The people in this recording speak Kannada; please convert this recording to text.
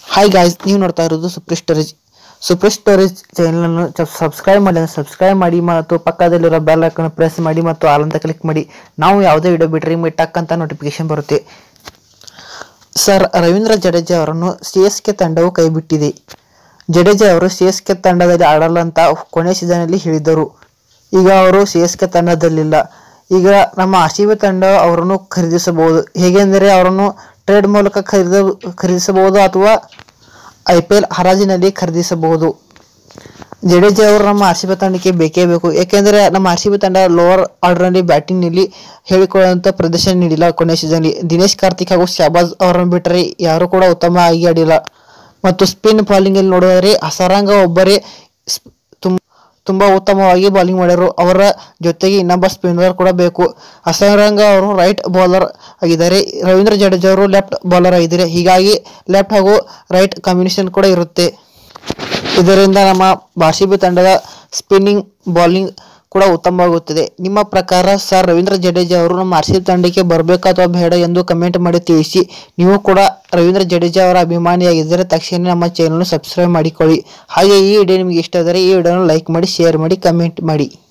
ಹಾಯ್ ಗಾಯ್ಸ್ ನೀವು ನೋಡ್ತಾ ಇರೋದು ಸುಪ್ರೀಂ ಸ್ಟೋರೇಜ್ ಸುಪ್ರೀಂ ಸ್ಟೋರೇಜ್ ಚಾನಲನ್ನು ಸಬ್ಸ್ಕ್ರೈಬ್ ಮಾಡಿ ಅಂದ್ರೆ ಸಬ್ಸ್ಕ್ರೈಬ್ ಮಾಡಿ ಮತ್ತು ಪಕ್ಕದಲ್ಲಿರೋ ಬೆಲ್ ಐಕನ್ ಪ್ರೆಸ್ ಮಾಡಿ ಮತ್ತು ಆಲ್ ಅಂತ ಕ್ಲಿಕ್ ಮಾಡಿ ನಾವು ಯಾವುದೇ ವಿಡಿಯೋ ಬಿಟ್ರೆ ನಿಮಗೆ ಟಕ್ ಅಂತ ನೋಟಿಫಿಕೇಶನ್ ಬರುತ್ತೆ ಸರ್ ರವೀಂದ್ರ ಜಡೇಜಾ ಅವರನ್ನು ಸಿ ಎಸ್ ಕೆ ತಂಡವು ಕೈಬಿಟ್ಟಿದೆ ಜಡೇಜಾ ಅವರು ಸಿ ಎಸ್ ಕೆ ತಂಡದಲ್ಲಿ ಆಡಲ್ಲ ಅಂತ ಕೊನೆ ಸೀಸನಲ್ಲಿ ಹೇಳಿದರು ಈಗ ಅವರು ಸಿ ಎಸ್ ಕೆ ತಂಡದಲ್ಲಿಲ್ಲ ಈಗ ನಮ್ಮ ಆರ್ ಸಿ ಬಿ ತಂಡ ಅವರನ್ನು ಖರೀದಿಸಬಹುದು ಹೇಗೆಂದರೆ ಅವರನ್ನು ಟ್ರೇಡ್ ಮೂಲಕ ಖರೀದ ಖರೀದಿಸಬಹುದು ಅಥವಾ ಐ ಪಿ ಎಲ್ ಹರಾಜಿನಲ್ಲಿ ಖರೀದಿಸಬಹುದು ಜಡೇಜಾ ಅವರು ನಮ್ಮ ಆರ್ ಸಿ ಬಿ ತಂಡಕ್ಕೆ ಬೇಕೇ ಬೇಕು ಏಕೆಂದರೆ ನಮ್ಮ ಆರ್ ಸಿ ಬಿ ತಂಡ ಲೋವರ್ ಆರ್ಡರ್ನಲ್ಲಿ ಬ್ಯಾಟಿಂಗ್ನಲ್ಲಿ ಹೇಳಿಕೊಳ್ಳುವಂಥ ಪ್ರದರ್ಶನ ನೀಡಿಲ್ಲ ಕೊನೆ ಸೀಸನ್ಲಿ ದಿನೇಶ್ ಕಾರ್ತಿಕ್ ಹಾಗೂ ಶಹಬಾಜ್ ಅವರನ್ನು ಬಿಟ್ಟರೆ ಯಾರು ಕೂಡ ಉತ್ತಮ ಆಗಿ ಆಡಿಲ್ಲ ಮತ್ತು ಸ್ಪಿನ್ ಬಾಲಿಂಗಲ್ಲಿ ನೋಡಿದರೆ ಹಸರಂಗ ಒಬ್ಬರೇ ಸ್ಪ್- ತುಂ- ತುಂಬಾ ಉತ್ತಮವಾಗಿ ಬೌಲಿಂಗ್ ಮಾಡ್ಯಾರು ಅವರ ಜೊತೆಗೆ ಇನ್ನೊಬ್ಬ ಸ್ಪಿನ್ನರ್ ಕೂಡ ಬೇಕು ಹಸರಂಗ ಅವರು ರೈಟ್ ಬೌಲರ್ ಆಗಿದ್ದಾರೆ ರವೀಂದ್ರ ಜಡೇಜಾ ಅವರು ಲೆಫ್ಟ್ ಬೌಲರ್ ಆಗಿದ್ದಾರೆ ಹೀಗಾಗಿ ಲೆಫ್ಟ್ ಹಾಗೂ ರೈಟ್ ಕಾಂಬಿನೇಷನ್ ಕೂಡ ಇರುತ್ತೆ ಇದರಿಂದ ನಮ್ಮ ಬಾರ್ಸಿಬಿ ತಂಡದ ಸ್ಪಿನ್ನಿಂಗ್ ಬೌಲಿಂಗ್ ಕೂಡ ಉತ್ತಮವಾಗುತ್ತದೆ ನಿಮ್ಮ ಪ್ರಕಾರ ಸರ್ ರವೀಂದ್ರ ಜಡೇಜಾ ಅವರು ನಮ್ಮ ಆರ್ ಸಿ ಬಿ ತಂಡಕ್ಕೆ ಬರಬೇಕಾ ಅಥವಾ ಬೇಡ ಎಂದು ಕಮೆಂಟ್ ಮಾಡಿ ತಿಳಿಸಿ ನೀವು ಕೂಡ ರವೀಂದ್ರ ಜಡೇಜಾ ಅವರ ಅಭಿಮಾನಿಯಾಗಿದ್ದರೆ ತಕ್ಷಣ ನಮ್ಮ ಚಾನಲ್ ಸಬ್ಸ್ಕ್ರೈಬ್ ಮಾಡಿಕೊಳ್ಳಿ ಹಾಗೆ ಈ ವಿಡಿಯೋ ನಿಮಗೆ ಇಷ್ಟ ಆದರೆ ಈ ವಿಡಿಯೋನ ಲೈಕ್ ಮಾಡಿ ಶೇರ್ ಮಾಡಿ ಕಮೆಂಟ್ ಮಾಡಿ